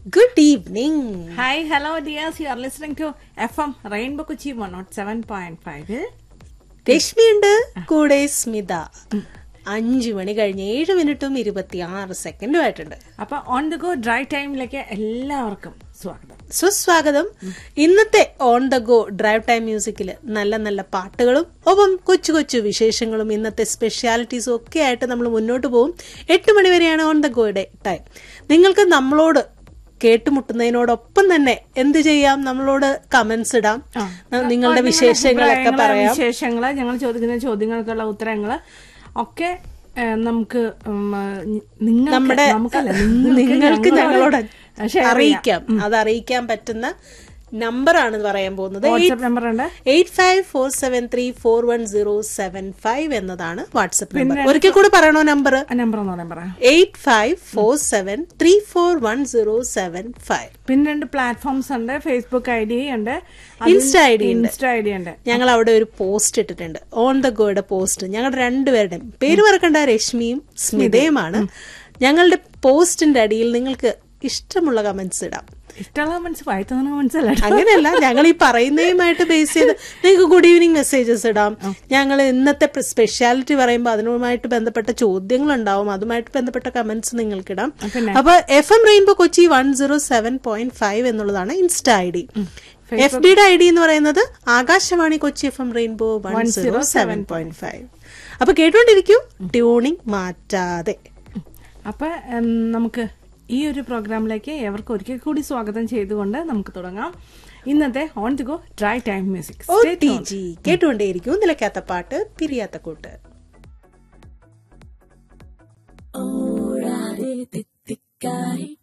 Good evening. Hi, hello dears. You are listening to FM Rainbow Kochi 107.5. രശ്മിയുണ്ട് കൂടെ സ്മിത അഞ്ചു മണി കഴിഞ്ഞ് ഏഴ് മിനിറ്റും ഇരുപത്തി ആറ് സെക്കൻഡും ആയിട്ടുണ്ട് അപ്പൊ ഓൺ ദ ഗോ ഡ്രൈ ടൈമിലേക്ക് എല്ലാവർക്കും സ്വാഗതം സുസ്വാഗതം ഇന്നത്തെ on the go drive time മ്യൂസിക്കിൽ നല്ല നല്ല പാട്ടുകളും ഒപ്പം കൊച്ചു കൊച്ചു വിശേഷങ്ങളും ഇന്നത്തെ സ്പെഷ്യാലിറ്റീസും ഒക്കെ ആയിട്ട് നമ്മൾ മുന്നോട്ട് പോകും എട്ട് മണി വരെയാണ് ഓൺ ദ ഗോയുടെ ടൈം നിങ്ങൾക്ക് നമ്മളോട് കേട്ടുമുട്ടുന്നതിനോടൊപ്പം തന്നെ എന്ത് ചെയ്യാം നമ്മളോട് കമന്റ്സ് ഇടാം നിങ്ങളുടെ വിശേഷങ്ങളൊക്കെ അഭിപ്രായങ്ങള്, പറയാം വിശേഷങ്ങള് ഞങ്ങൾ ചോദിക്കുന്ന ചോദ്യങ്ങൾക്കുള്ള ഉത്തരങ്ങള് ഒക്കെ ഏഹ്, നമുക്ക് ഉം, നിങ്ങൾക്ക് നമ്മുടെ നമുക്കല്ല, നിങ്ങൾക്ക് ഞങ്ങളോട് share ചെയ്യാം. അറിയിക്കാം അത് അറിയിക്കാൻ പറ്റുന്ന നമ്പറാണ് പറയാൻ പോകുന്നത് വാട്സ്ആപ്പ് നമ്പർ ഉണ്ട് eight five four seven three four one zero seven five എന്നതാണ് വാട്സ്ആപ്പ് നമ്പർ ഒരിക്കൽ കൂടെ പറയണോ നമ്പർ ആ നമ്പർ എന്ന് പറയാൻ പറയാം eight five four seven three four one zero seven five പിന്നെ രണ്ട് പ്ലാറ്റ്ഫോംസ് ഉണ്ട് ഫേസ്ബുക്ക് ഐ ഡി ഉണ്ട് ഇൻസ്റ്റ ഐ ഡി ഉണ്ട് ഇൻസ്റ്റ ഐ ഡി ഉണ്ട് ഞങ്ങൾ അവിടെ ഒരു പോസ്റ്റ് ഇട്ടിട്ടുണ്ട് ഓൺ ദ ഗോയുടെ പോസ്റ്റ് ഞങ്ങളുടെ രണ്ടുപേരുടെയും പേര് മറക്കണ്ട രശ്മിയും സ്മിതയുമാണ് ഞങ്ങളുടെ പോസ്റ്റിന്റെ അടിയിൽ നിങ്ങൾക്ക് ഇഷ്ടമുള്ള കമന്റ്സ് ഇടാം ഇഷ്ടമുള്ള മനസ്സിലായി തോന്നുന്ന മനസ്സിലായി അങ്ങനെയല്ല ഞങ്ങൾ ഈ പറയുന്നതുമായിട്ട് ബേസ് ചെയ്ത് നിങ്ങൾക്ക് ഗുഡ് ഈവനിങ് മെസ്സേജസ് ഇടാം ഞങ്ങൾ ഇന്നത്തെ സ്പെഷ്യാലിറ്റി പറയുമ്പോൾ അതിനുമായിട്ട് ബന്ധപ്പെട്ട ചോദ്യങ്ങൾ ഉണ്ടാവും അതുമായിട്ട് ബന്ധപ്പെട്ട കമന്റ്സ് നിങ്ങൾക്ക് ഇടാം അപ്പൊ F M Rainbow Kochi one zero seven point five എന്നുള്ളതാണ് ഇൻസ്റ്റ ഐ ഡി എഫ് ഡിയുടെ ഐ ഡി എന്ന് പറയുന്നത് Akashvani Kochi F M Rainbow one zero seven point five അപ്പൊ കേട്ടോണ്ടിരിക്കും ട്യൂണിംഗ് മാറ്റാതെ അപ്പൊ ഉം, നമുക്ക് ഈ ഒരു പ്രോഗ്രാമിലേക്ക് ഏവർക്കും ഒരിക്കൽ കൂടി സ്വാഗതം ചെയ്തുകൊണ്ട് നമുക്ക് തുടങ്ങാം ഇന്നത്തെ on the go drive time music O T G കേട്ടുകൊണ്ടേയിരിക്കും നിലയ്ക്കാത്ത പാട്ട് പിരിയാത്ത കൂട്ട് ഓടാതെ തെത്തിക്കായി